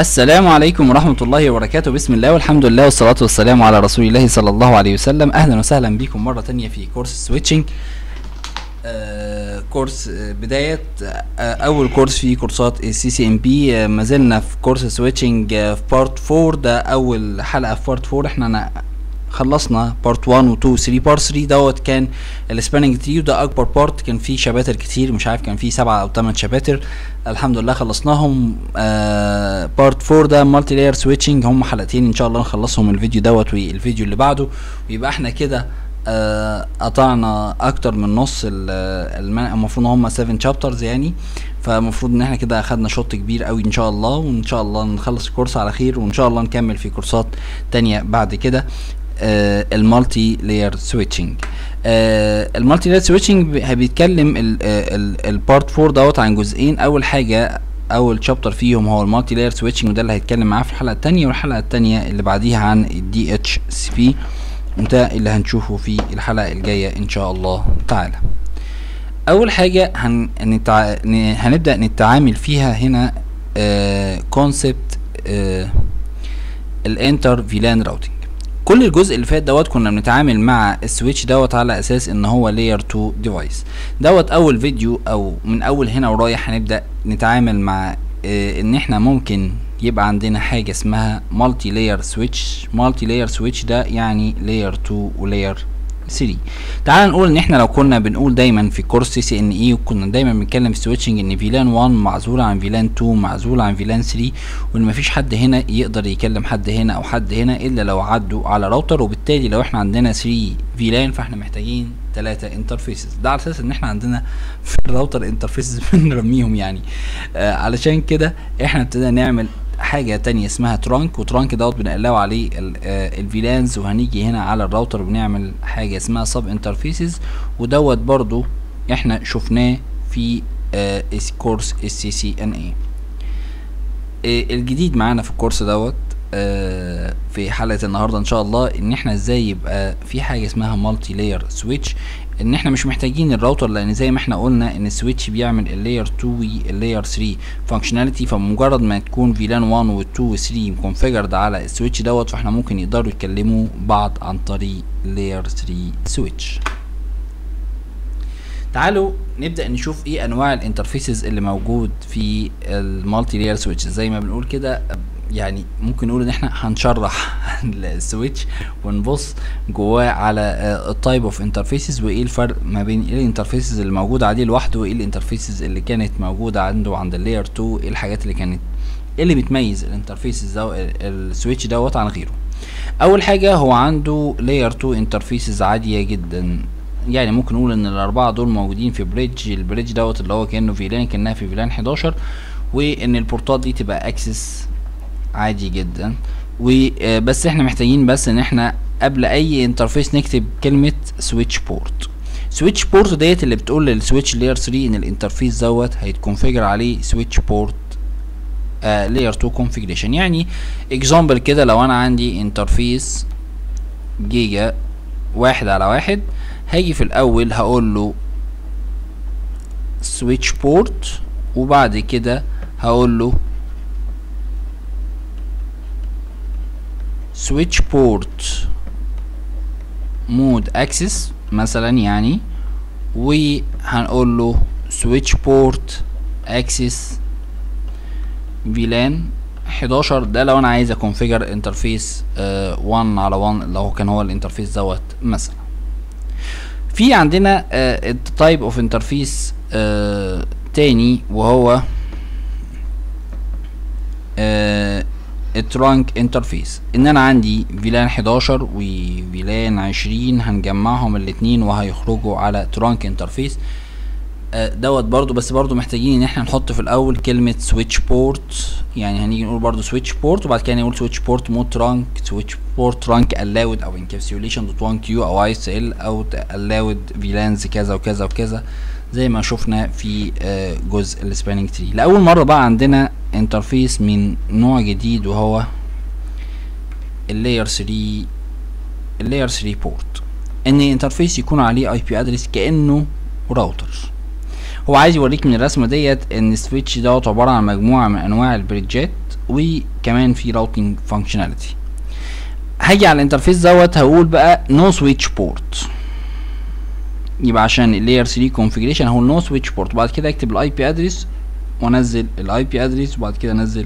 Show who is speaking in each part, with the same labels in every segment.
Speaker 1: السلام عليكم ورحمة الله وبركاته بسم الله والحمد لله والصلاة والسلام على رسول الله صلى الله عليه وسلم أهلا وسهلا بكم مرة تانية في كورس سويتشنج آه كورس آه بداية آه أول كورس في كورسات السي سي ام بي ما زلنا في كورس سويتشنج آه في بارت 4 ده أول حلقة في بارت 4 احنا نا- خلصنا بارت 1 و 2 و 3 بارت 3 دوت كان السباننج تري وده اكبر بارت كان فيه شباتر كتير مش عارف كان فيه سبعة او ثمان شباتر الحمد لله خلصناهم آه بارت 4 ده مالتي لاير سويتشنج هم حلقتين ان شاء الله نخلصهم الفيديو دوت والفيديو اللي بعده ويبقى احنا كده آه قطعنا اكتر من نص ال- الم- المفروض ان هم 7 شابترز يعني فالمفروض ان احنا كده اخدنا شوط كبير قوي ان شاء الله وان شاء الله نخلص الكورس على خير وان شاء الله نكمل في كورسات تانية بعد كده آه المالتي لاير سويتشنج آه المالتي لاير سويتشنج بيتكلم البارت 4 دوت عن جزئين اول حاجه اول شابتر فيهم هو المالتي لاير سويتشنج وده اللي هيتكلم معاه في الحلقه الثانيه والحلقه الثانيه اللي بعديها عن الدي اتش سي بي وده اللي هنشوفه في الحلقه الجايه ان شاء الله تعالى اول حاجه هن... نتع... ن- هنبدا نتعامل فيها هنا كونسبت الانتر فيلان راوتنج كل الجزء اللي فات دوت كنا بنتعامل مع السويتش دوت على اساس ان هو لاير 2 ديفايس دوت اول فيديو او من اول هنا ورايح هنبدا نتعامل مع آه، ان احنا ممكن يبقى عندنا حاجه اسمها مالتي لاير سويتش مالتي لاير سويتش ده يعني لاير 2 ولاير 3 تعال نقول ان احنا لو كنا بنقول دايما في كورس سي سي ان اي وكنا دايما بنتكلم في سويتشنج ان فيلان 1 معزول عن فيلان 2 معزول عن فيلان 3 وان مفيش حد هنا يقدر يكلم حد هنا او حد هنا الا لو عدوا على راوتر وبالتالي لو احنا عندنا 3 فيلان فاحنا محتاجين 3 انترفيسز ده على اساس ان احنا عندنا في الراوتر انترفيسز بنرميهم يعني آه علشان كده احنا ابتدينا نعمل حاجة تانية اسمها ترانك وترانك دوت بنقلاو عليه ال- آه، الفيلانز وهنيجي هنا على الراوتر بنعمل حاجة اسمها سب انترفيسز ودوت برضو احنا شفناه في آه، اس- كورس السي سي ان اي الجديد معانا في الكورس دوت آه، في حلقة النهاردة ان شاء الله ان احنا ازاي يبقى في حاجة اسمها مالتي لاير سويتش ان احنا مش محتاجين الراوتر لان زي ما احنا قلنا ان السويتش بيعمل اللاير 2 واللاير 3 فانكشناليتي فمجرد ما تكون فيلان 1 و 2 و 3 كونفيجرد على السويتش دوت فاحنا ممكن يقدروا يتكلموا بعض عن طريق لاير 3 سويتش تعالوا نبدا نشوف ايه انواع الانترفيسز اللي موجود في المالتي لاير سويتش زي ما بنقول كده يعني ممكن نقول ان احنا هنشرح السويتش ونبص جواه على التايب اوف انترفيسز وايه الفرق ما بين ايه الانترفيسز اللي موجوده عليه لوحده وايه الانترفيسز اللي كانت موجوده عنده عند اللاير 2 ايه الحاجات اللي كانت ايه اللي بتميز الانترفيسز ده السويتش دوت عن غيره اول حاجه هو عنده لاير 2 انترفيسز عاديه جدا يعني ممكن نقول ان الاربعه دول موجودين في بريدج البريدج دوت اللي هو كانه فيلان كانها في فيلان 11 وان البورتات دي تبقى اكسس عادي جدا وبس احنا محتاجين بس ان احنا قبل اي انترفيس نكتب كلمه سويتش بورت سويتش بورت ديت اللي بتقول للسويتش لاير 3 ان الانترفيس دوت هيتكونفيجر عليه سويتش بورت لاير 2 كونفيجريشن يعني اكزامبل كده لو انا عندي انترفيس جيجا واحد على واحد هاجي في الاول هقول له سويتش بورت وبعد كده هقول له سويتش بورت مود اكسس مثلا يعني وهنقول له سويتش بورت اكسس فيلان 11 ده لو انا عايز اكونفيجر انترفيس 1 على 1 اللي هو كان هو الانترفيس دوت مثلا في عندنا تايب اوف انترفيس تاني وهو الترانك انترفيس ان انا عندي فيلان 11 وفيلان 20 هنجمعهم الاتنين وهيخرجوا على ترانك انترفيس دوت برضو بس برضو محتاجين ان احنا نحط في الاول كلمة سويتش بورت يعني هنيجي نقول برضو سويتش بورت وبعد كده نقول سويتش بورت مود ترانك سويتش بورت ترانك allowed او encapsulation دوت 1 كيو او اي اس ال او allowed فيلانز كذا وكذا وكذا زي ما شفنا في آه، جزء السباننج تري لاول مره بقى عندنا انترفيس من نوع جديد وهو اللاير 3 اللاير 3 بورت ان انترفيس يكون عليه اي بي ادرس كانه راوتر هو عايز يوريك من الرسمه ديت ان السويتش دوت عباره عن مجموعه من انواع البريدجات وكمان في راوتنج فانكشناليتي هاجي على الانترفيس دوت هقول بقى نو سويتش بورت يبقى عشان اللاير 3 كونفيجريشن هقول نو سويتش بورت وبعد كده اكتب الاي بي ادرس وانزل الاي بي ادرس وبعد كده انزل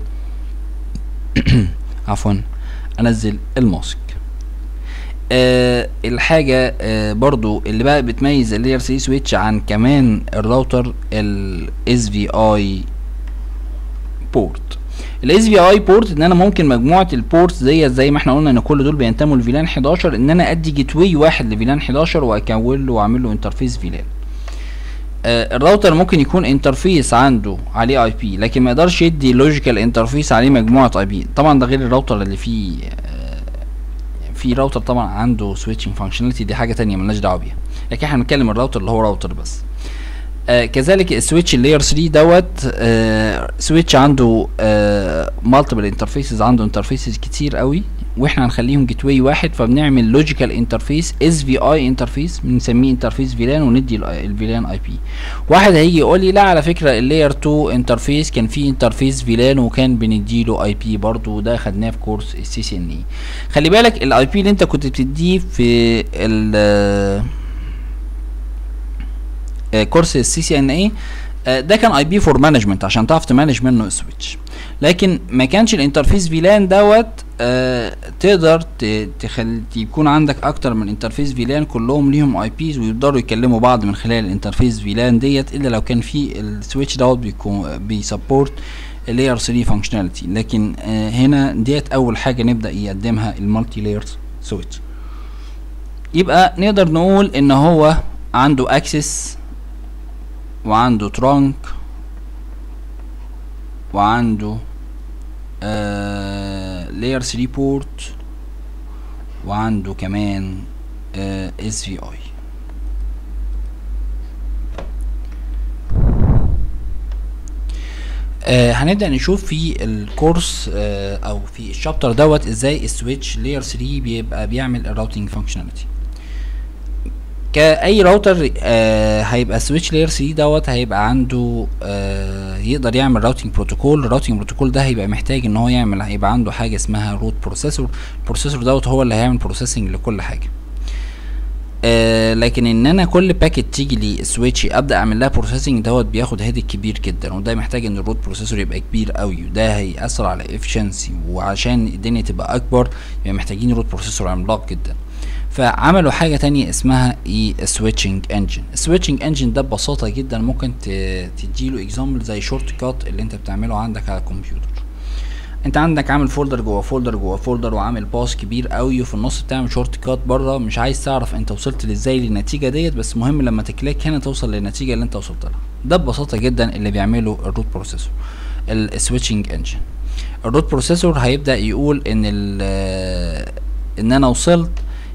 Speaker 1: عفوا انزل الماسك آه الحاجة آه برضو اللي بقى بتميز اللاير 3 سويتش عن كمان الراوتر ال SVI بورت ال SVI بورت ان انا ممكن مجموعة البورتس ديت زي ما احنا قلنا ان كل دول بينتموا لفيلان 11 ان انا ادي جيت واي واحد لفيلان 11 واكون له واعمل له انترفيس فيلان آه الراوتر ممكن يكون انترفيس عنده عليه اي بي لكن ما يقدرش يدي لوجيكال انترفيس عليه مجموعة اي بي طبعا ده غير الراوتر اللي فيه آه في راوتر طبعا عنده سويتشنج فانكشناليتي دي حاجه تانية ملناش دعوه بيها لكن احنا بنتكلم الراوتر اللي هو راوتر بس آه كذلك السويتش اللاير 3 دوت آه سويتش عنده آه مالتيبل انترفيسز عنده انترفيسز كتير قوي واحنا هنخليهم جيت واي واحد فبنعمل لوجيكال انترفيس اس في اي انترفيس بنسميه انترفيس فيلان وندي الفيلان اي بي واحد هيجي يقول لي لا على فكره اللاير 2 انترفيس كان فيه انترفيس فيلان وكان بنديله اي بي برضه وده خدناه في كورس السي سي ان اي خلي بالك الاي بي اللي انت كنت بتديه في ال كورس السي سي ان اي ده كان اي بي فور مانجمنت عشان تعرف تمانج منه السويتش لكن ما كانش الانترفيس فيلان دوت آه تقدر تخل... يكون عندك اكتر من انترفيس فيلان كلهم ليهم اي بيز ويقدروا يكلموا بعض من خلال الانترفيس فيلان ديت الا لو كان في السويتش دوت بيكون بيسبورت اللاير 3 فانكشناليتي لكن آه هنا ديت اول حاجه نبدا يقدمها المالتي لاير سويتش يبقى نقدر نقول ان هو عنده اكسس وعنده ترانك وعنده لاير 3 بورت وعنده كمان اس في اي آه هنبدا نشوف في الكورس آه او في الشابتر دوت ازاي السويتش لاير 3 بيبقى بيعمل الراوتنج فانكشناليتي كاي راوتر آه هيبقى سويتش لاير 3 دوت هيبقى عنده آه يقدر يعمل راوتنج بروتوكول الراوتنج بروتوكول ده هيبقى محتاج ان هو يعمل هيبقى عنده حاجه اسمها روت بروسيسور البروسيسور دوت هو اللي هيعمل بروسيسنج لكل حاجه آه لكن ان انا كل باكيت تيجي لي سويتش ابدا اعمل لها بروسيسنج دوت بياخد هيدك كبير جدا وده محتاج ان الروت بروسيسور يبقى كبير قوي وده هيأثر على افشنسي وعشان الدنيا تبقى اكبر يبقى محتاجين روت بروسيسور عملاق جدا فعملوا حاجة تانية اسمها ايه سويتشنج انجن السويتشنج انجن ده ببساطة جدا ممكن تديله اكزامبل زي شورت كات اللي انت بتعمله عندك على الكمبيوتر انت عندك عامل فولدر جوه فولدر جوه فولدر وعامل باص كبير قوي وفي النص بتعمل شورت كات بره مش عايز تعرف انت وصلت ازاي للنتيجه ديت بس مهم لما تكليك هنا توصل للنتيجه اللي انت وصلت لها ده ببساطه جدا اللي بيعمله الروت بروسيسور السويتشنج انجن الروت بروسيسور هيبدا يقول ان ان انا وصلت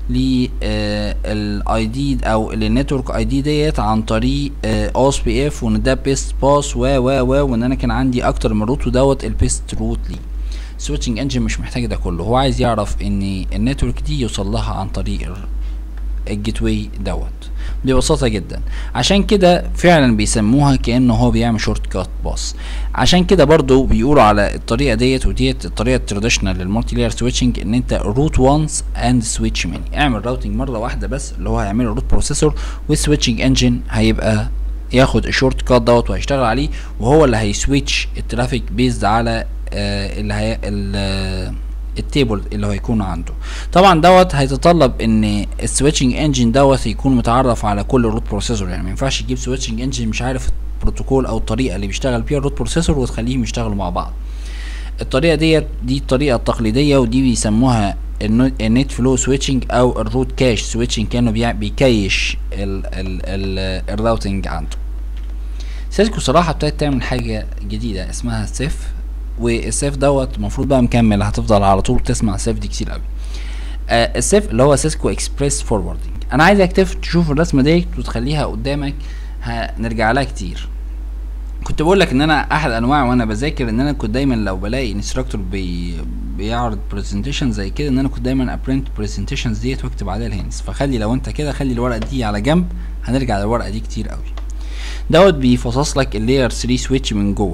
Speaker 1: للاي دي او النتورك اي دي ديت عن طريق اوس بي اف وان ده بيست باس و و و وان انا كان عندي اكتر من روت ودوت البيست روت لي سويتشنج انجن مش محتاج ده كله هو عايز يعرف ان النتورك دي يوصل لها عن طريق الجيت واي دوت ببساطه جدا عشان كده فعلا بيسموها كانه هو بيعمل شورت كات باص عشان كده برضو بيقولوا على الطريقه ديت وديت الطريقه التراديشنال للمالتي لاير سويتشنج ان انت روت وانس اند سويتش ماني اعمل راوتنج مره واحده بس اللي هو هيعمل روت بروسيسور والسويتشنج انجن هيبقى ياخد الشورت كات دوت وهيشتغل عليه وهو اللي هيسويتش الترافيك بيزد على آه اللي هي التيبل اللي هيكون عنده طبعا دوت هيتطلب ان السويتشنج انجن دوت يكون متعرف على كل روت بروسيسور يعني ما ينفعش تجيب سويتشنج انجن مش عارف البروتوكول او الطريقه اللي بيشتغل بيها الروت بروسيسور وتخليهم يشتغلوا مع بعض الطريقه ديت دي الطريقه التقليديه ودي بيسموها النت فلو سويتشنج او الروت كاش سويتشنج كانه بيكيش ال ال ال الراوتنج عنده سيسكو صراحه ابتدت تعمل حاجه جديده اسمها سيف والسيف دوت المفروض بقى مكمل هتفضل على طول تسمع سيف دي كتير قوي آه السيف اللي هو سيسكو اكسبريس فوروردنج انا عايزك تشوف الرسمه ديت وتخليها قدامك هنرجع لها كتير كنت بقول لك ان انا احد انواع وانا بذاكر ان انا كنت دايما لو بلاقي انستراكتور بي بيعرض برزنتيشن زي كده ان انا كنت دايما ابرنت برزنتيشنز ديت واكتب عليها الهندس فخلي لو انت كده خلي الورقه دي على جنب هنرجع للورقه دي كتير قوي دوت بيفصص لك اللاير 3 سويتش من جوه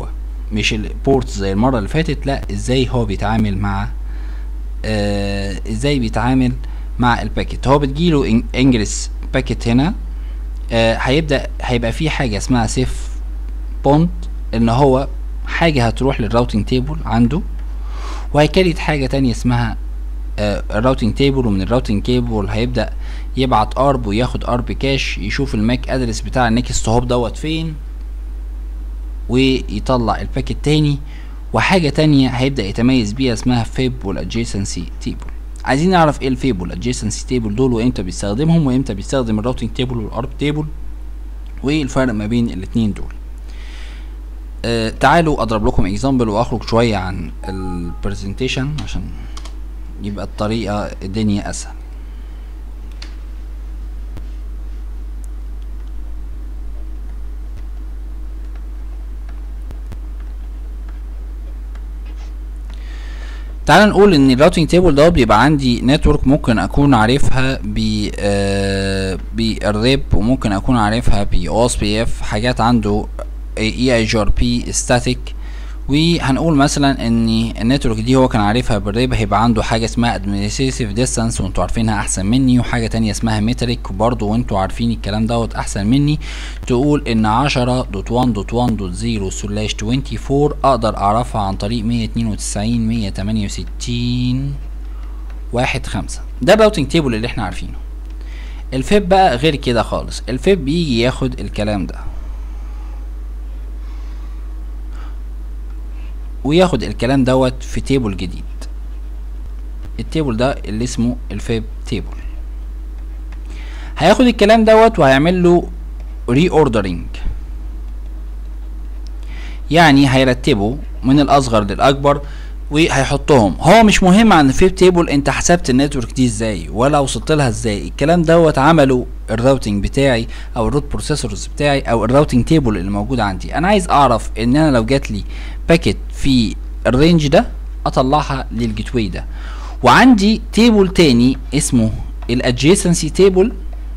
Speaker 1: مش البورت زي المره اللي فاتت لا ازاي هو بيتعامل مع آه ازاي بيتعامل مع الباكت هو بتجيله انجلس باكت هنا آه هيبدا هيبقى في حاجه اسمها سيف بوند ان هو حاجه هتروح للراوتنج تيبل عنده وهيكريت حاجه تانية اسمها آه الراوتنج تيبل ومن الراوتنج تيبل هيبدا يبعت ارب وياخد ارب كاش يشوف الماك ادرس بتاع النكست هوب دوت فين ويطلع الباكت تاني وحاجة تانية هيبدأ يتميز بيها اسمها فيب والادجيسنسي تيبل عايزين نعرف ايه الفيب والادجيسنسي تيبل دول وامتى بيستخدمهم وامتى بيستخدم الراوتنج تيبل والارب تيبل وايه الفرق ما بين الاتنين دول آه تعالوا اضرب لكم اكزامبل واخرج شوية عن البرزنتيشن عشان يبقى الطريقة الدنيا اسهل تعال نقول ان الراوتنج تيبل دوت بيبقى عندي نتورك ممكن اكون عارفها ب آه بالريب وممكن اكون عارفها ب او اس بي اف حاجات عنده اي اي جي ار بي ستاتيك وهنقول مثلا ان النتورك دي هو كان عارفها بالريب هيبقى عنده حاجه اسمها administrative distance وانتوا عارفينها احسن مني وحاجه تانية اسمها متريك برضو وانتوا عارفين الكلام دوت احسن مني تقول ان 10.1.1.0 سلاش 24 اقدر اعرفها عن طريق 192 168 واحد خمسة ده الراوتنج تيبل اللي احنا عارفينه الفيب بقى غير كده خالص الفيب بيجي ياخد الكلام ده وياخد الكلام دوت في تيبل جديد التيبل ده اللي اسمه الفيب تيبل هياخد الكلام دوت وهيعمل له ري اوردرنج يعني هيرتبه من الاصغر للاكبر وهيحطهم هو مش مهم عن الفيب تيبل انت حسبت النتورك دي ازاي ولا وصلت لها ازاي الكلام دوت عمله الراوتنج بتاعي او الروت بروسيسورز بتاعي او الراوتنج تيبل اللي موجود عندي انا عايز اعرف ان انا لو جات لي باكيت في الرينج ده اطلعها للجيت واي ده وعندي تيبل تاني اسمه الادجيسنسي تيبل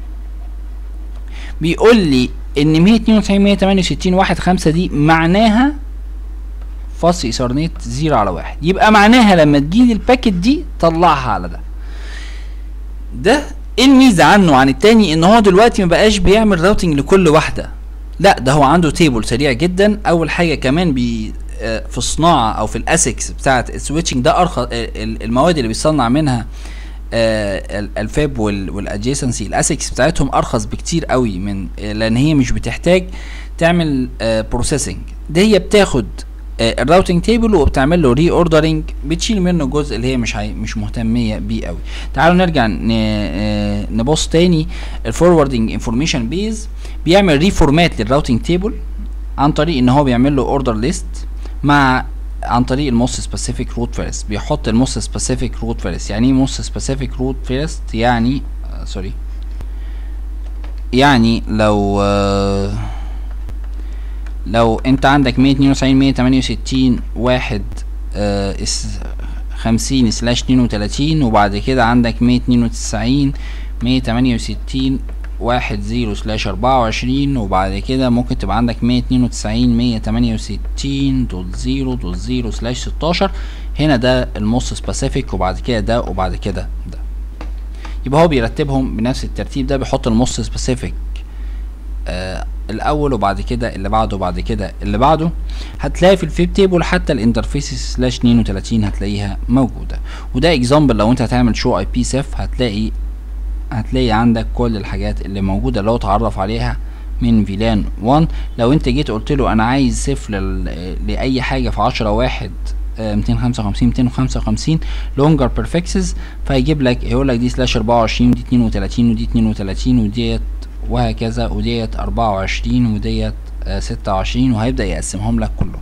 Speaker 1: بيقول لي ان 192 168 واحد خمسة دي معناها فاصل ايثرنت زيرو على واحد يبقى معناها لما تجيلي الباكت دي طلعها على ده ده ايه الميزه عنه عن التاني ان هو دلوقتي مبقاش بيعمل راوتنج لكل واحده لا ده هو عنده تيبل سريع جدا اول حاجه كمان بي في الصناعه او في الاسكس بتاعه السويتشنج ده ارخص المواد اللي بيصنع منها الفاب والادجيسنسي الاسكس بتاعتهم ارخص بكتير قوي من لان هي مش بتحتاج تعمل بروسيسنج دي هي بتاخد الراوتنج تيبل وبتعمل له ري اوردرنج بتشيل منه الجزء اللي هي مش هي مش مهتميه بيه قوي تعالوا نرجع نبص تاني الفوروردنج انفورميشن بيز بيعمل ريفورمات للراوتنج تيبل عن طريق ان هو بيعمل له اوردر ليست مع عن طريق الموست سبيسيفيك روت فيرست بيحط الموست سبيسيفيك روت فيرست يعني ايه موست سبيسيفيك روت فيرست يعني آه سوري يعني لو آه لو انت عندك 192 168 واحد آه خمسين سلاش اتنين وتلاتين وبعد كده عندك 192 168 واحد زيرو سلاش اربعة وعشرين وبعد كده ممكن تبقى عندك مية اتنين وتسعين مية تمانية وستين دوت زيرو دوت زيرو سلاش ستاشر هنا ده الموست سبيسيفيك وبعد كده ده وبعد كده ده يبقى هو بيرتبهم بنفس الترتيب ده بيحط الموست سبيسيفيك آه الاول وبعد كده اللي بعده وبعد كده اللي بعده هتلاقي في الفيب تيبل حتى الانترفيس سلاش 32 هتلاقيها موجوده وده اكزامبل لو انت هتعمل شو اي بي سيف هتلاقي هتلاقي عندك كل الحاجات اللي موجودة لو اتعرف عليها من فيلان 1 لو انت جيت قلت له انا عايز سيف لأي حاجة في عشرة واحد ميتين خمسة وخمسين ميتين وخمسة وخمسين لونجر بيرفكسز فيجيب لك يقول لك دي سلاش اربعة وعشرين ودي اتنين وتلاتين ودي اتنين وتلاتين وديت وهكذا وديت اربعة وعشرين وديت ستة وعشرين وهيبدأ يقسمهم لك كلهم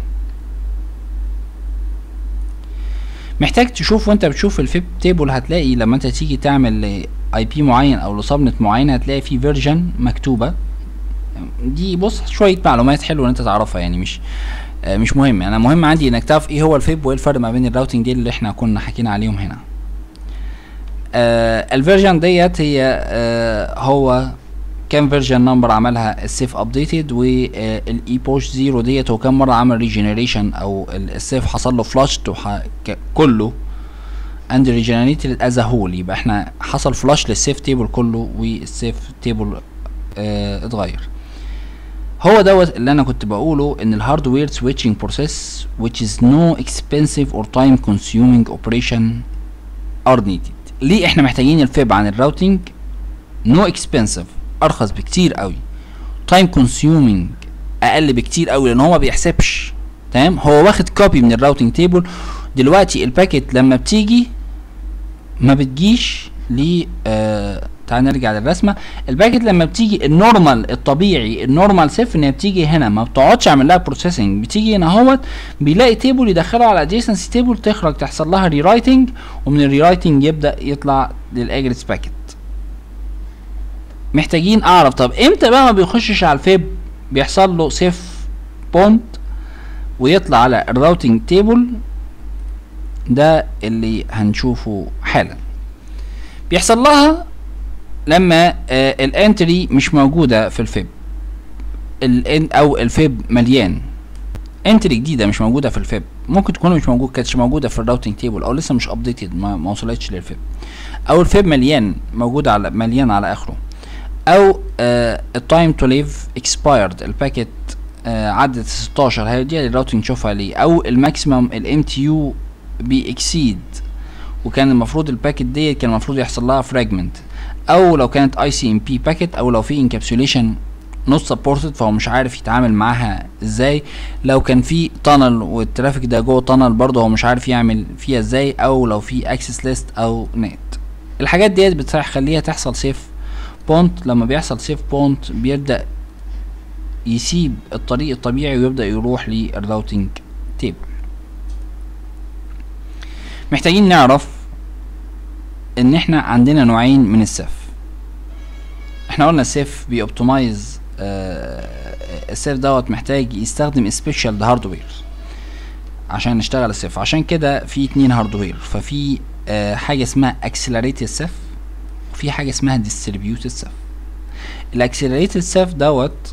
Speaker 1: محتاج تشوف وانت بتشوف الفيب تيبل هتلاقي لما انت تيجي تعمل اي بي معين او لصبنت معينه هتلاقي في فيرجن مكتوبه دي بص شويه معلومات حلوه ان انت تعرفها يعني مش آه مش مهم انا مهم عندي انك تعرف ايه هو الفيب وايه الفرق ما بين الراوتنج دي اللي احنا كنا حكينا عليهم هنا آه الفيرجن ديت هي آه هو كام فيرجن نمبر عملها السيف ابديتد والاي بوش زيرو ديت هو كام مره عمل ريجنريشن او ال- السيف حصل له فلاشت كله اند ريجنريتد از هول يبقى احنا حصل فلاش للسيف تيبل كله والسيف تيبل اه اتغير هو دوت اللي انا كنت بقوله ان الهاردوير switching process which is no expensive or time consuming operation are needed ليه احنا محتاجين الفيب عن الراوتينج نو اكسبنسيف ارخص بكتير قوي تايم كونسيومينج اقل بكتير قوي لان هو ما بيحسبش تمام هو واخد كوبي من الراوتينج تيبل دلوقتي الباكيت لما بتيجي ما بتجيش ل آه تعال نرجع للرسمه الباكيت لما بتيجي النورمال الطبيعي النورمال سيف ان هي بتيجي هنا ما بتقعدش اعمل لها بروسيسنج بتيجي هنا اهوت بيلاقي تيبل يدخله على ادجيسنسي تيبل تخرج تحصل لها ريرايتنج ومن الريرايتنج يبدا يطلع للاجريس باكيت محتاجين اعرف طب امتى بقى ما بيخشش على الفيب بيحصل له سيف بونت ويطلع على الراوتنج تيبل ده اللي هنشوفه حالا بيحصل لها لما آه الانتري مش موجوده في الفيب ال او الفيب مليان انتري جديده مش موجوده في الفيب ممكن تكون مش موجود كانتش موجوده في الراوتنج تيبل او لسه مش ابديتد ما, ما وصلتش للفيب او الفيب مليان موجود على مليان على اخره او التايم تو ليف اكسبايرد الباكيت آه عدت 16 هي دي الراوتنج نشوفها ليه او الماكسيمم الام تي يو بيكسيد وكان المفروض الباكيت ديت كان المفروض يحصل لها فراجمنت او لو كانت اي سي ام بي باكيت او لو في انكابسوليشن نوت سبورتد فهو مش عارف يتعامل معاها ازاي لو كان في تانل والترافيك ده جوه تانل برضه هو مش عارف يعمل فيها ازاي او لو في اكسس ليست او نت الحاجات ديت بتخليها تحصل سيف بونت لما بيحصل سيف بونت بيبدا يسيب الطريق الطبيعي ويبدا يروح للراوتنج تيبل محتاجين نعرف ان احنا عندنا نوعين من السيف احنا قلنا السيف بيوبتمايز آه السيف دوت محتاج يستخدم سبيشال هاردوير عشان نشتغل السيف عشان كده في اتنين هاردوير ففي آه حاجه اسمها اكسلريتد سيف وفي حاجه اسمها ديستريبيوتد سيف الاكسلريتد سيف دوت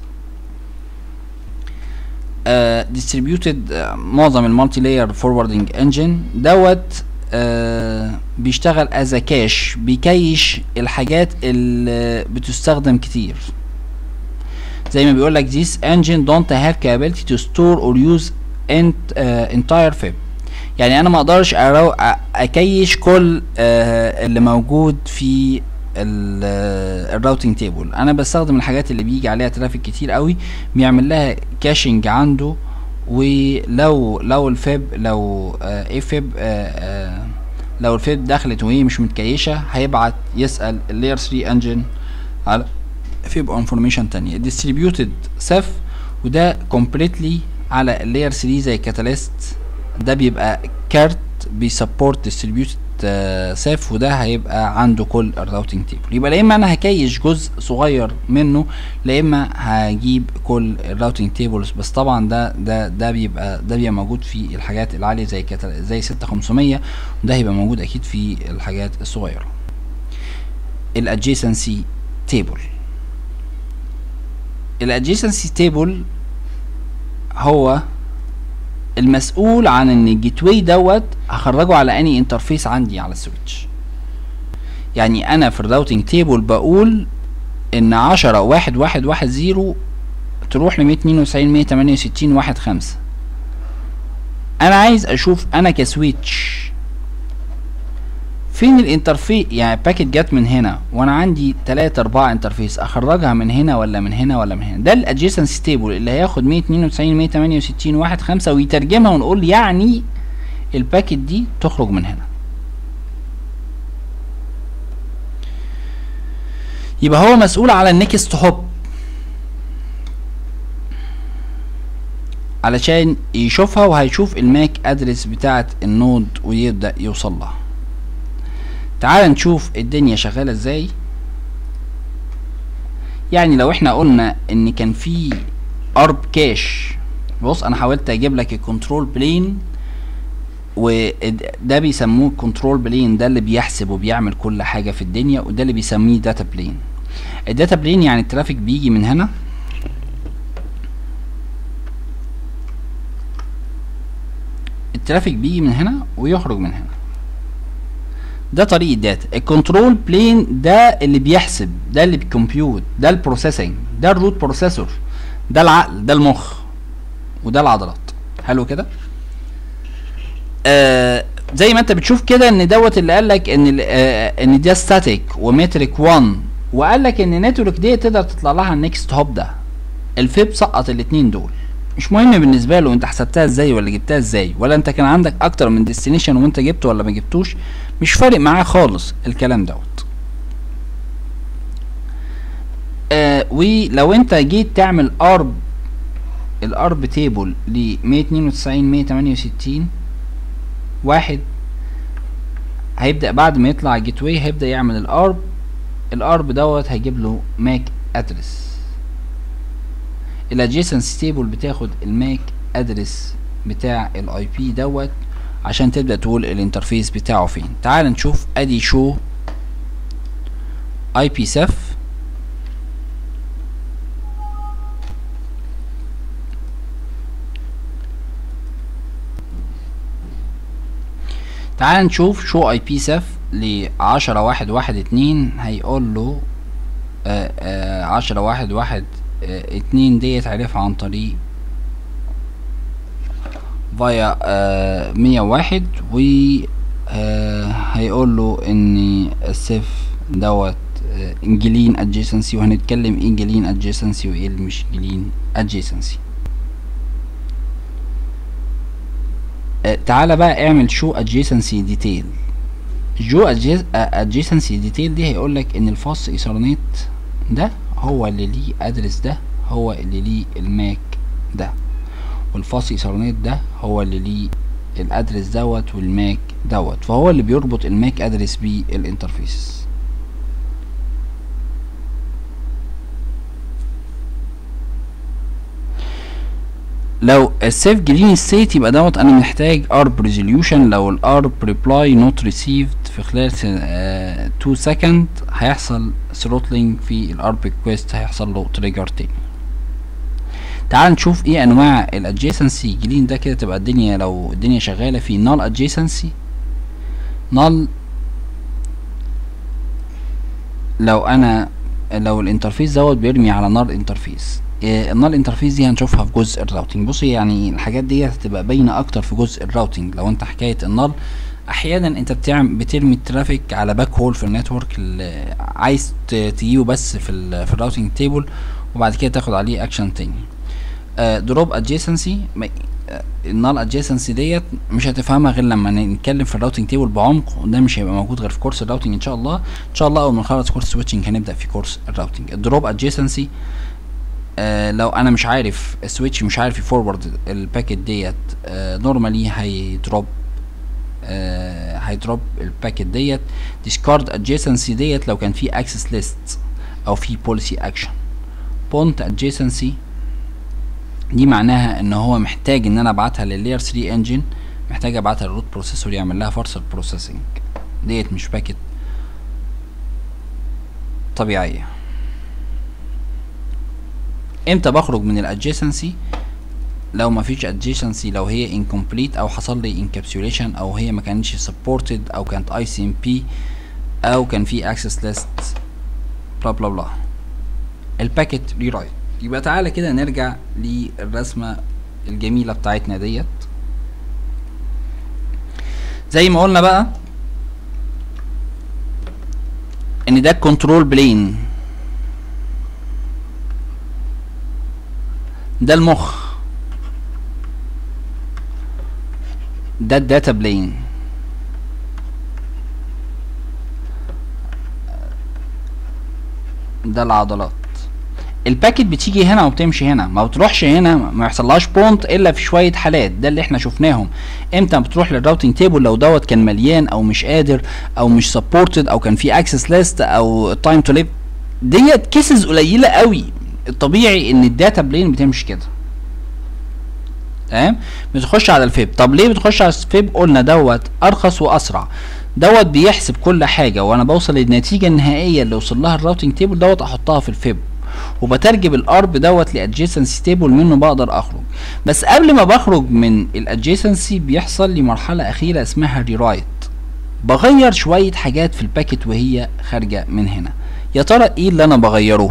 Speaker 1: ديستريبيوتد uh, uh, معظم المالتي لاير فوروردنج انجن دوت uh, بيشتغل از كاش بيكيش الحاجات اللي بتستخدم كتير زي ما بيقول لك this engine don't have capability to store or use ent, uh, entire fib يعني انا ما اقدرش اكيش كل uh, اللي موجود في الراوتنج تيبل انا بستخدم الحاجات اللي بيجي عليها ترافيك كتير قوي بيعمل لها كاشنج عنده ولو لو الفيب لو آه ايه فيب آه آه لو الفيب دخلت وهي مش متكيشه هيبعت يسال اللاير 3 انجن على فيب انفورميشن تانية ديستريبيوتد سيف وده كومبليتلي على اللاير 3 زي كاتاليست ده بيبقى كارت بيسبورت ديستريبيوتد سيف وده هيبقى عنده كل الراوتنج تيبل يبقى لا اما انا هكيش جزء صغير منه لا اما هجيب كل الراوتنج تيبلز بس طبعا ده ده ده بيبقى ده بيبقى موجود في الحاجات العاليه زي كتل زي 6500 وده هيبقى موجود اكيد في الحاجات الصغيره الادجيسنسي تيبل الادجيسنسي تيبل هو المسؤول عن ان الجيت واي دوت هخرجه على اني انترفيس عندي على السويتش يعني انا في الراوتنج تيبل بقول ان عشرة واحد واحد واحد زيرو تروح لمية اتنين وتسعين مية تمانية وستين واحد خمسة انا عايز اشوف انا كسويتش فين الانترفيس يعني باكيت جت من هنا وانا عندي تلاتة اربعة انترفيس اخرجها من هنا ولا من هنا ولا من هنا ده الادجيسنسي تيبل اللي هياخد 192 168 واحد خمسة ويترجمها ونقول يعني الباكيت دي تخرج من هنا يبقى هو مسؤول على النكست هوب علشان يشوفها وهيشوف الماك ادرس بتاعت النود ويبدأ يوصل لها تعال نشوف الدنيا شغالة ازاي يعني لو احنا قلنا ان كان في ارب كاش بص انا حاولت اجيب لك الكنترول بلين وده بيسموه كنترول بلين ده اللي بيحسب وبيعمل كل حاجة في الدنيا وده اللي بيسميه داتا بلين الداتا بلين يعني الترافيك بيجي من هنا الترافيك بيجي من هنا ويخرج من هنا ده طريق الداتا الكنترول بلين ده اللي بيحسب ده اللي بيكمبيوت ده البروسيسنج ده الروت بروسيسور ده العقل ده المخ وده العضلات حلو كده آه زي ما انت بتشوف كده ان دوت اللي قال لك ان آه ان ده ستاتيك ومتريك 1 وقال لك ان نتورك دي تقدر تطلع لها النكست هوب ده الفيب سقط الاثنين دول مش مهم بالنسبه له انت حسبتها ازاي ولا جبتها ازاي ولا انت كان عندك اكتر من ديستنيشن وانت جبته ولا ما جبتوش مش فارق معاه خالص الكلام دوت آه ولو انت جيت تعمل ارب الارب تيبل ل 192 168 واحد هيبدا بعد ما يطلع جيت واي هيبدا يعمل الارب الارب دوت هيجيب له ماك ادرس الادجيسنسي تيبل بتاخد الماك ادرس بتاع الاي بي دوت عشان تبدا تقول الانترفيس بتاعه فين تعال نشوف ادي شو اي بي سف تعال نشوف شو اي بي سف ل عشرة واحد واحد اتنين هيقول له آه آه عشرة واحد واحد آه اتنين ديت عرفها عن طريق فايا آه مية واحد و آه هيقول له ان السيف دوت آه انجلين ادجيسنسي وهنتكلم ايه انجلين ادجيسنسي وايه اللي مش انجلين ادجيسنسي آه تعالى بقى اعمل شو ادجيسنسي ديتيل جو ادجيسنسي ديتيل دي هيقول لك ان الفاص ايثرنت ده هو اللي ليه ادرس ده هو اللي ليه الماك ده والفاص ايثرنت ده هو اللي ليه الادرس دوت والماك دوت فهو اللي بيربط الماك ادرس بالانترفيس لو السيف جرين ستيت يبقى دوت انا محتاج ارب ريزوليوشن لو الارب ريبلاي نوت ريسيفد في خلال 2 سكند هيحصل ثروتلينج في الارب ريكويست هيحصل له تريجر تاني تعال نشوف ايه انواع الادجيسنسي جلين ده كده تبقى الدنيا لو الدنيا شغاله في نال ادجيسنسي نال لو انا لو الانترفيس دوت بيرمي على نال انترفيس النال انترفيس دي هنشوفها في جزء الراوتنج بصي يعني الحاجات دي هتبقى باينه اكتر في جزء الراوتنج لو انت حكايه النال احيانا انت بتعمل بترمي الترافيك على باك هول في النتورك اللي عايز تجيبه بس في ال في الراوتنج تيبل وبعد كده تاخد عليه اكشن تاني دروب ادجيسنسي النال ادجيسنسي ديت مش هتفهمها غير لما نتكلم في الراوتنج تيبل بعمق وده مش هيبقى موجود غير في كورس الراوتنج ان شاء الله ان شاء الله اول ما نخلص كورس سويتشنج هنبدا في كورس الراوتنج الدروب ادجيسنسي آه لو انا مش عارف السويتش مش عارف يفورورد الباكيت ديت آه نورمالي هيدروب آه هيدروب الباكيت ديت ديسكارد ادجيسنسي ديت لو كان في اكسس ليست او في بوليسي اكشن بونت ادجيسنسي دي معناها ان هو محتاج ان انا ابعتها لللاير 3 انجن محتاج ابعتها للروت بروسيسور يعمل لها فرصه بروسيسنج ديت مش باكيت طبيعيه امتى بخرج من الادجيسنسي لو ما فيش adjacency لو هي incomplete او حصل لي encapsulation او هي ما كانتش supported او كانت ICMP او كان في access list بلا بلا بلا الباكيت ريرايت يبقى تعالى كده نرجع للرسمة الجميلة بتاعتنا ديت زي ما قلنا بقى ان ده الكنترول بلين ده المخ ده الداتا بلين ده العضلات الباكت بتيجي هنا وبتمشي هنا ما بتروحش هنا ما يحصلهاش بونت الا في شويه حالات ده اللي احنا شفناهم امتى بتروح للراوتنج تيبل لو دوت كان مليان او مش قادر او مش سبورتد او كان في اكسس ليست او تايم تو ليف ديت كيسز قليله قوي الطبيعي ان الداتا بلين بتمشي كده تمام بتخش على الفيب طب ليه بتخش على الفيب قلنا دوت ارخص واسرع دوت بيحسب كل حاجه وانا بوصل للنتيجه النهائيه اللي وصل لها الراوتنج تيبل دوت احطها في الفيب وبترجم الارب دوت لادجيسنسي تيبل منه بقدر اخرج بس قبل ما بخرج من الادجيسنسي بيحصل لي مرحله اخيره اسمها ريرايت بغير شويه حاجات في الباكت وهي خارجه من هنا يا ترى ايه اللي انا بغيره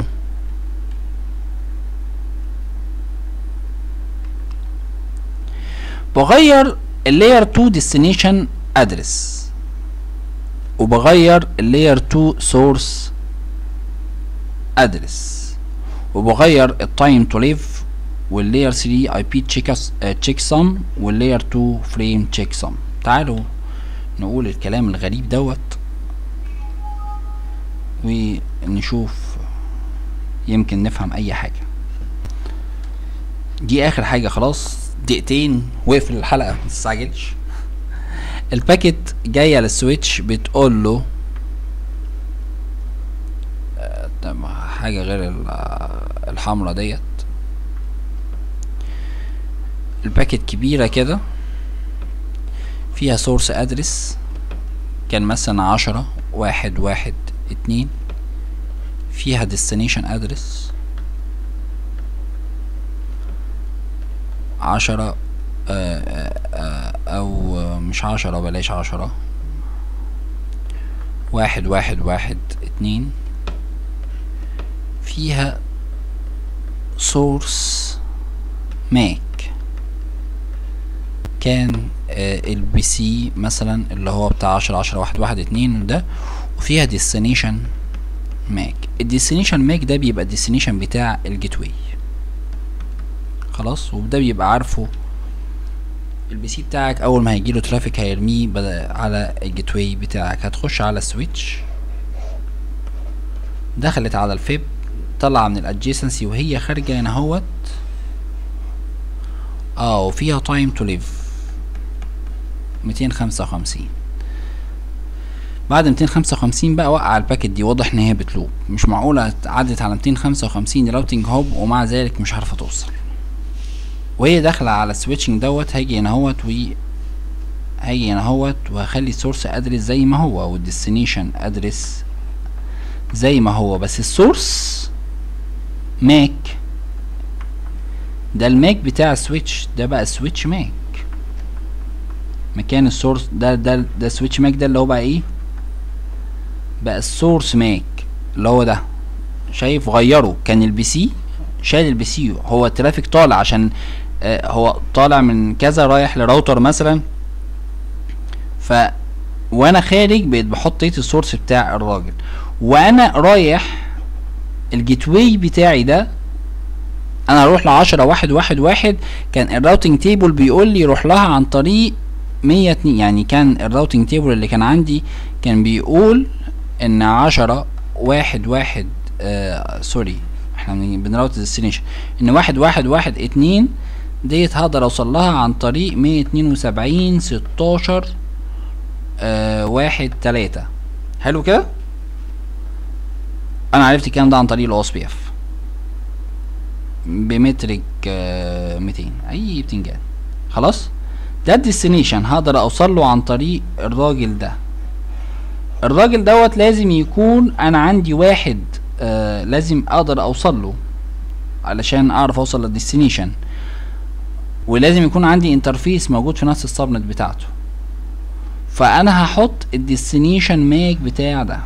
Speaker 1: بغير اللاير 2 ديستنيشن ادرس وبغير اللاير 2 سورس ادرس وبغير التايم تو ليف واللاير 3 اي بي تشيك سم واللاير 2 فريم تشيك سم تعالوا نقول الكلام الغريب دوت ونشوف يمكن نفهم اي حاجه دي اخر حاجه خلاص دقيقتين واقفل الحلقه ما تستعجلش الباكت جايه للسويتش بتقول له آه، طب حاجه غير ال- الحمرا ديت الباكت كبيره كده فيها سورس ادرس كان مثلا عشرة واحد واحد اتنين فيها destination ادرس عشرة آه، آه، آه، او آه، مش عشرة بلاش عشرة واحد واحد واحد اتنين فيها سورس ماك كان آه البي سي مثلا اللي هو بتاع عشرة عشرة واحد واحد اتنين ده وفيها ديستنيشن ماك الديستنيشن ماك ده بيبقى الديستنيشن بتاع الجيت واي خلاص وده بيبقى عارفه البي سي بتاعك اول ما هيجيله ترافيك هيرميه بدا- على الجيت واي بتاعك هتخش على السويتش دخلت على الفيب طلع من الادجيسنسي وهي خارجه هنا اهوت اه وفيها تايم تو ليف 255 بعد 255 بقى وقع الباكت دي واضح ان هي بتلوب مش معقوله عدت على 255 راوتنج هوب ومع ذلك مش عارفه توصل وهي داخله على السويتشنج دوت هاجي هنا اهوت و هاجي هنا اهوت وهخلي السورس ادرس زي ما هو والديستنيشن ادرس زي ما هو بس السورس ماك ده الماك بتاع السويتش ده بقى السويتش ماك مكان السورس ده ده ده سويتش ماك ده اللي هو بقى ايه بقى السورس ماك اللي هو ده شايف غيره كان البي سي شايل البي سي هو الترافيك طالع عشان آه هو طالع من كذا رايح لراوتر مثلا ف وانا خارج بقيت بحط ايه السورس بتاع الراجل وانا رايح الجيت واي بتاعي ده انا اروح لعشرة واحد واحد واحد كان الراوتنج تيبل بيقول لي روح لها عن طريق مية اتنين يعني كان الراوتنج تيبل اللي كان عندي كان بيقول ان عشرة واحد واحد آه سوري احنا بن- بنراوت الديستنيشن ان واحد واحد واحد اتنين ديت هقدر اوصل لها عن طريق مية اتنين وسبعين ستاشر آه واحد تلاتة حلو كده انا عرفت الكلام ده عن طريق الاو اس بي اف بمترك آه 200 اي بتنجان خلاص ده الديستنيشن هقدر اوصل له عن طريق الراجل ده الراجل دوت لازم يكون انا عندي واحد آه لازم اقدر اوصل له علشان اعرف اوصل للديستنيشن ولازم يكون عندي انترفيس موجود في نفس السبنت بتاعته فانا هحط الديستنيشن ماك بتاع ده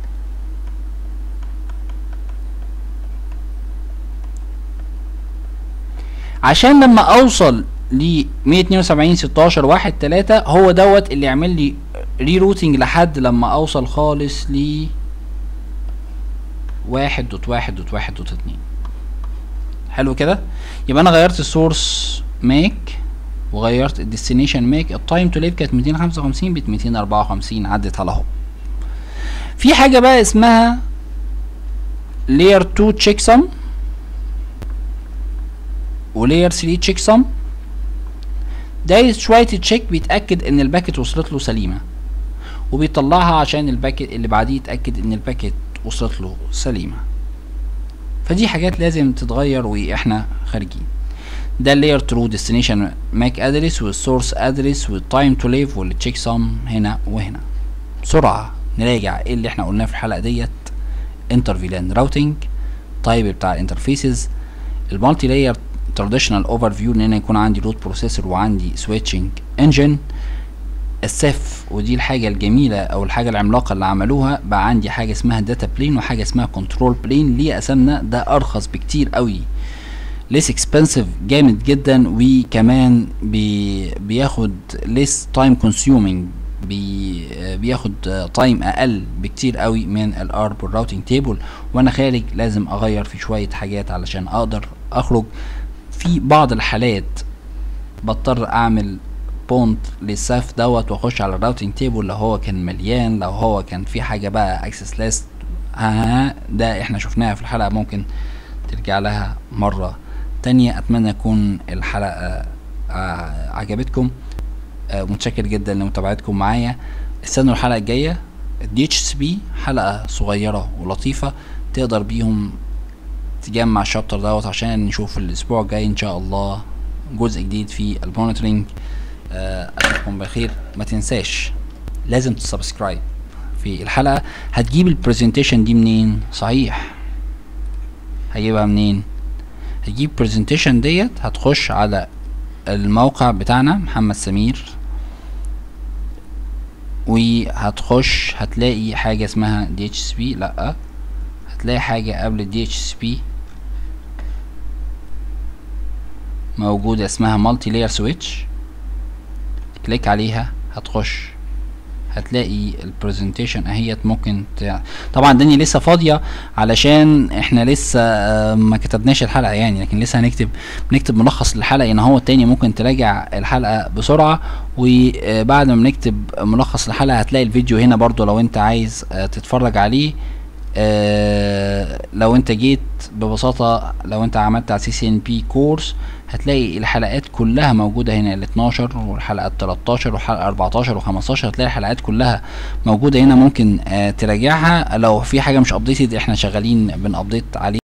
Speaker 1: عشان لما اوصل ل 172 16 1 3 هو دوت اللي يعمل لي ري روتنج لحد لما اوصل خالص ل 1 دوت 1 دوت 1 دوت 2 حلو كده يبقى انا غيرت السورس ماك وغيرت الديستنيشن ماك التايم تو ليف كانت 255 بقت 254 عدت على اهو في حاجه بقى اسمها layer 2 check sum ولاير 3 تشيك سم ده شويه تشيك بيتاكد ان الباكت وصلت له سليمه وبيطلعها عشان الباكت اللي بعديه يتاكد ان الباكت وصلت له سليمه فدي حاجات لازم تتغير واحنا خارجين ده اللاير ترو ديستنيشن ماك ادرس والسورس ادرس والتايم تو ليف والتشيك سم هنا وهنا بسرعه نراجع ايه اللي احنا قلناه في الحلقه ديت انتر فيلان راوتنج تايب بتاع الانترفيسز المالتي لاير تراديشنال اوفر فيو ان انا يكون عندي روت بروسيسور وعندي سويتشنج انجن السيف ودي الحاجه الجميله او الحاجه العملاقه اللي عملوها بقى عندي حاجه اسمها داتا بلين وحاجه اسمها كنترول بلين ليه قسمنا ده ارخص بكتير قوي ليس اكسبنسيف جامد جدا وكمان بي بياخد ليس تايم كونسيومينج بي بياخد تايم اقل بكتير قوي من الارب والراوتنج تيبل وانا خارج لازم اغير في شويه حاجات علشان اقدر اخرج في بعض الحالات بضطر اعمل بونت للساف دوت واخش على الراوتنج تيبل لو هو كان مليان لو هو كان في حاجه بقى اكسس ليست ها ده احنا شفناها في الحلقه ممكن ترجع لها مره تانية اتمنى يكون الحلقه آه عجبتكم آه متشكر جدا لمتابعتكم معايا استنوا الحلقه الجايه الدي اتش اس بي حلقه صغيره ولطيفه تقدر بيهم تجمع الشابتر دوت عشان نشوف الاسبوع الجاي ان شاء الله جزء جديد في المونيتورنج اشوفكم بخير ما تنساش لازم تسبسكرايب في الحلقه هتجيب البرزنتيشن دي منين صحيح هجيبها منين هتجيب برزنتيشن ديت هتخش على الموقع بتاعنا محمد سمير وهتخش هتلاقي حاجه اسمها دي اتش اس بي لا هتلاقي حاجه قبل الدي اتش اس بي موجوده اسمها مالتي لاير سويتش كليك عليها هتخش هتلاقي البرزنتيشن اهيت ممكن ت... طبعا الدنيا لسه فاضيه علشان احنا لسه ما كتبناش الحلقه يعني لكن لسه هنكتب نكتب ملخص للحلقه ان هو التاني ممكن تراجع الحلقه بسرعه وبعد ما نكتب ملخص الحلقه هتلاقي الفيديو هنا برضو لو انت عايز تتفرج عليه آه لو انت جيت ببساطة لو انت عملت على سي سي ان بي كورس هتلاقي الحلقات كلها موجودة هنا ال 12 والحلقة 13 والحلقة 14 و15 هتلاقي الحلقات كلها موجودة هنا ممكن آه تراجعها لو في حاجة مش ابديتد احنا شغالين بنابديت عليه